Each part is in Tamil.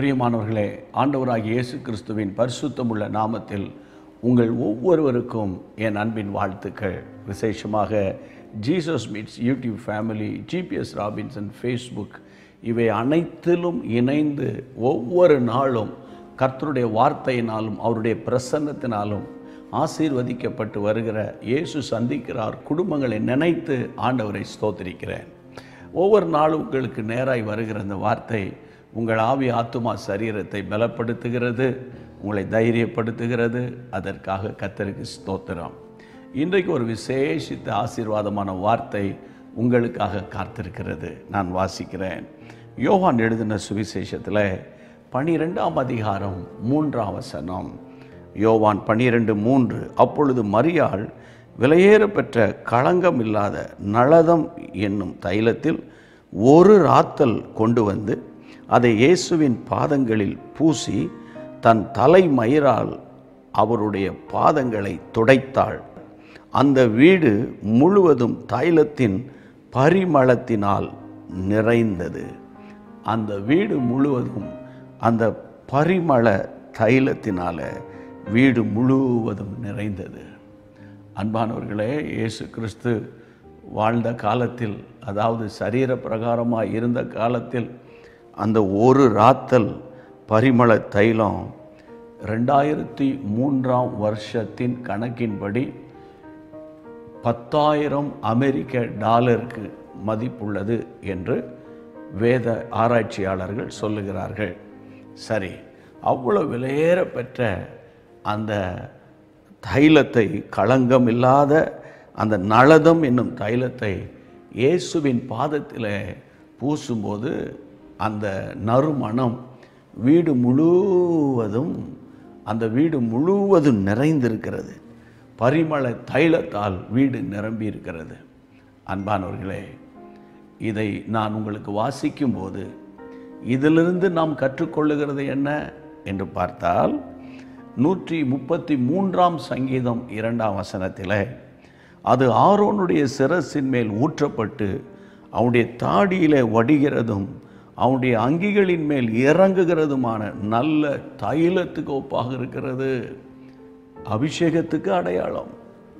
பிரியமானவர்களே ஆண்டவராகிய இயேசு கிறிஸ்துவின் பரிசுத்தமுள்ள நாமத்தில் உங்கள் ஒவ்வொருவருக்கும் என் அன்பின் வாழ்த்துக்கள் விசேஷமாக Jesus meets YouTube family GPS Robinson Facebook இவை அனைத்திலும் இணைந்து ஒவ்வொரு நாளும் கர்த்தருடைய வார்த்தையினாலும் அவருடைய பிரசன்னத்தினாலும் ஆசீர்வதிக்கப்பட்டு வருகிற இயேசு சந்திக்கிறார் குடும்பங்களை நினைத்து ஆண்டவரை ஸ்தோத்திரிக்கிறேன் ஒவ்வொரு நாளும் உங்களுக்கு நேராய் வருகிற அந்த வார்த்தை உங்கள் ஆவி ஆத்துமா சரீரத்தை பலப்படுத்துகிறது உங்களை தைரியப்படுத்துகிறது அதற்காக கத்தருக்கு ஸ்தோத்திரம் இன்றைக்கு ஒரு விசேஷித்த ஆசீர்வாதமான வார்த்தை உங்களுக்காக காத்திருக்கிறது நான் வாசிக்கிறேன் யோவான் எழுதின சுவிசேஷத்தில் பனிரெண்டாம் அதிகாரம் மூன்றாம் வசனம் யோவான் பனிரெண்டு மூன்று அப்பொழுது மரியாள் விலையேற பெற்ற களங்கம் இல்லாத நளதம் என்னும் தைலத்தில் ஒரு ராத்தல் கொண்டு வந்து அதை இயேசுவின் பாதங்களில் பூசி தன் தலைமயிரால் அவருடைய பாதங்களை துடைத்தாள் அந்த வீடு முழுவதும் தைலத்தின் பரிமளத்தினால் நிறைந்தது அந்த வீடு முழுவதும் அந்த பரிமள தைலத்தினால வீடு முழுவதும் நிறைந்தது அன்பானவர்களே இயேசு கிறிஸ்து வாழ்ந்த காலத்தில் அதாவது சரீர பிரகாரமாக இருந்த காலத்தில் அந்த ஒரு ராத்தல் பரிமள தைலம் ரெண்டாயிரத்தி மூன்றாம் வருஷத்தின் கணக்கின்படி பத்தாயிரம் அமெரிக்க டாலருக்கு மதிப்புள்ளது என்று வேத ஆராய்ச்சியாளர்கள் சொல்லுகிறார்கள் சரி அவ்வளவு விலையேற பெற்ற அந்த தைலத்தை களங்கம் இல்லாத அந்த நளதம் என்னும் தைலத்தை இயேசுவின் பாதத்தில் பூசும்போது அந்த நறுமணம் வீடு முழுவதும் அந்த வீடு முழுவதும் நிறைந்திருக்கிறது பரிமள தைலத்தால் வீடு நிரம்பி இருக்கிறது அன்பானவர்களே இதை நான் உங்களுக்கு வாசிக்கும்போது இதிலிருந்து நாம் கற்றுக்கொள்ளுகிறது என்ன என்று பார்த்தால் நூற்றி முப்பத்தி மூன்றாம் சங்கீதம் இரண்டாம் வசனத்தில் அது ஆரோனுடைய சிரசின் மேல் ஊற்றப்பட்டு அவனுடைய தாடியிலே வடிகிறதும் அவனுடைய அங்கிகளின் மேல் இறங்குகிறதுமான நல்ல தைலத்துக்கு ஒப்பாக இருக்கிறது அபிஷேகத்துக்கு அடையாளம்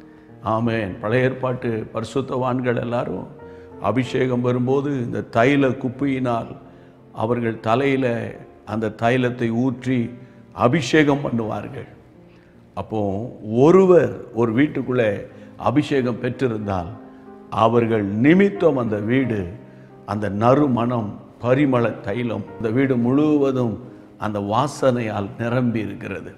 ஆமேன் பழைய ஏற்பாட்டு பரிசுத்தவான்கள் எல்லாரும் அபிஷேகம் வரும்போது இந்த தைல குப்பையினால் அவர்கள் தலையில் அந்த தைலத்தை ஊற்றி அபிஷேகம் பண்ணுவார்கள் அப்போ ஒருவர் ஒரு வீட்டுக்குள்ளே அபிஷேகம் பெற்றிருந்தால் அவர்கள் நிமித்தம் அந்த வீடு அந்த நறுமணம் பரிமள தைலம் அந்த வீடு முழுவதும் அந்த வாசனையால் நிரம்பி இருக்கிறது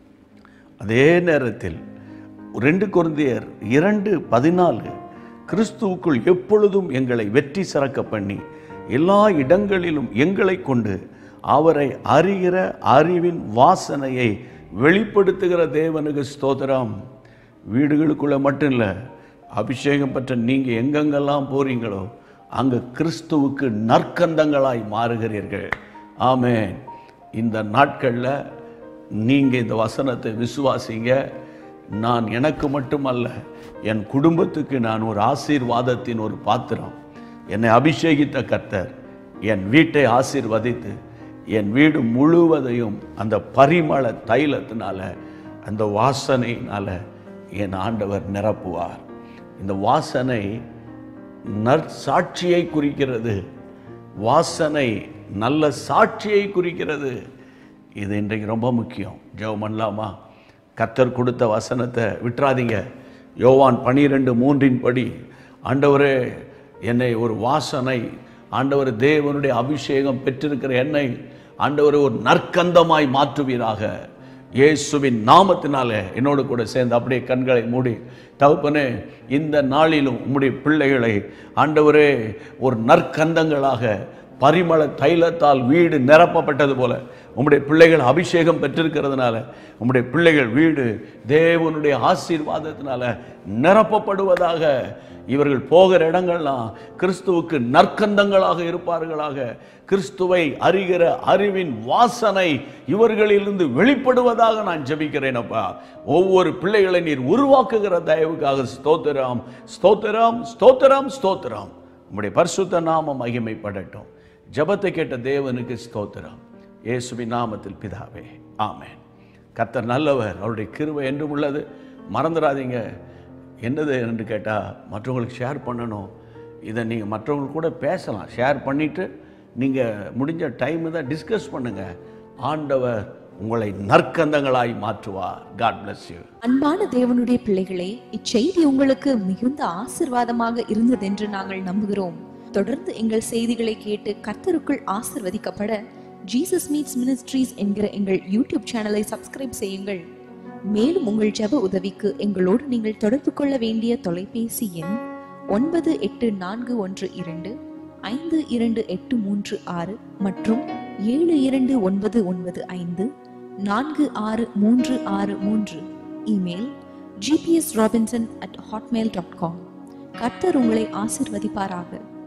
அதே நேரத்தில் ரெண்டு குருந்தியர் இரண்டு பதினாலு கிறிஸ்துவுக்குள் எப்பொழுதும் எங்களை வெற்றி சிறக்க பண்ணி எல்லா இடங்களிலும் எங்களை கொண்டு அவரை அறிகிற அறிவின் வாசனையை வெளிப்படுத்துகிற தேவனுக்கு ஸ்தோத்திரம் வீடுகளுக்குள்ளே மட்டும் இல்லை அபிஷேகம் பெற்ற நீங்கள் எங்கெங்கெல்லாம் போறீங்களோ அங்கே கிறிஸ்துவுக்கு நற்கந்தங்களாய் மாறுகிறீர்கள் ஆமென் இந்த நாட்களில் நீங்கள் இந்த வசனத்தை விசுவாசிங்க நான் எனக்கு மட்டுமல்ல என் குடும்பத்துக்கு நான் ஒரு ஆசீர்வாதத்தின் ஒரு பாத்திரம் என்னை அபிஷேகித்த கர்த்தர் என் வீட்டை ஆசீர்வதித்து என் வீடு முழுவதையும் அந்த பரிமள தைலத்தினால அந்த வாசனையினால என் ஆண்டவர் நிரப்புவார் இந்த வாசனை நற்சாட்சியை குறிக்கிறது வாசனை நல்ல சாட்சியை குறிக்கிறது இது இன்றைக்கு ரொம்ப முக்கியம் ஜெபம் பண்ணலாமா கத்தர் கொடுத்த வசனத்தை விட்டுறாதீங்க யோவான் பனிரெண்டு மூன்றின் படி ஆண்டவரே என்னை ஒரு வாசனை ஆண்டவர் தேவனுடைய அபிஷேகம் பெற்றிருக்கிற என்னை ஆண்டவர் ஒரு நற்கந்தமாய் மாற்றுவீராக இயேசுவின் நாமத்தினாலே என்னோடு கூட சேர்ந்து அப்படியே கண்களை மூடி தகப்பனே இந்த நாளிலும் உம்முடைய பிள்ளைகளை ஆண்டவரே ஒரு நற்கந்தங்களாக பரிமள தைலத்தால் வீடு நிரப்பப்பட்டது போல உம்முடைய பிள்ளைகள் அபிஷேகம் பெற்றிருக்கிறதுனால உம்முடைய பிள்ளைகள் வீடு தேவனுடைய ஆசீர்வாதத்தினால நிரப்பப்படுவதாக இவர்கள் போகிற இடங்கள்லாம் கிறிஸ்துவுக்கு நற்கந்தங்களாக இருப்பார்களாக கிறிஸ்துவை அறிகிற அறிவின் வாசனை இவர்களிலிருந்து வெளிப்படுவதாக நான் ஜெபிக்கிறேன் அப்பா ஒவ்வொரு பிள்ளைகளை நீர் உருவாக்குகிற தயவுக்காக ஸ்தோத்திரம் ஸ்தோத்திரம் ஸ்தோத்திரம் ஸ்தோத்திரம் உம்முடைய பரிசுத்த நாமம் மகிமைப்படட்டும் ஜெபத்தை கேட்ட தேவனுக்கு ஸ்தோத்திரம் இயேசுவின் நாமத்தில் பிதாவே ஆமென் கர்த்தர் நல்லவர் அவருடைய கிருபை என்றும் உள்ளது மறந்துடாதீங்க என்னது என்று கேட்டால் மற்றவங்களுக்கு ஷேர் பண்ணணும் இதை நீங்கள் மற்றவங்களுக்கு கூட பேசலாம் ஷேர் பண்ணிவிட்டு நீங்கள் முடிஞ்ச டைம் தான் டிஸ்கஸ் பண்ணுங்கள் ஆண்டவர் உங்களை நற்கந்தங்களாய் மாற்றுவார் காட் bless யூ அன்பான தேவனுடைய பிள்ளைகளே இச்செய்தி உங்களுக்கு மிகுந்த ஆசிர்வாதமாக இருந்ததென்று நாங்கள் நம்புகிறோம் தொடர்ந்து எங்கள் செய்திகளை கேட்டு கர்த்தருக்குள் ஆசிர்வதிக்கப்பட ஜீசஸ் மீட்ஸ் மினிஸ்ட்ரீஸ் என்கிற எங்கள் யூடியூப் சேனலை சப்ஸ்கிரைப் செய்யுங்கள் மேலும் உங்கள் ஜெப உதவிக்கு எங்களோடு நீங்கள் தொடர்பு கொள்ள வேண்டிய தொலைபேசி எண் ஒன்பது எட்டு நான்கு ஒன்று இரண்டு ஐந்து இரண்டு எட்டு மூன்று ஆறு மற்றும் ஏழு இரண்டு ஒன்பது ஒன்பது ஐந்து நான்கு ஆறு மூன்று ஆறு மூன்று email GPS Robinson at Hotmail dot com கர்த்தர் உங்களை ஆசிர்வதிப்பாராக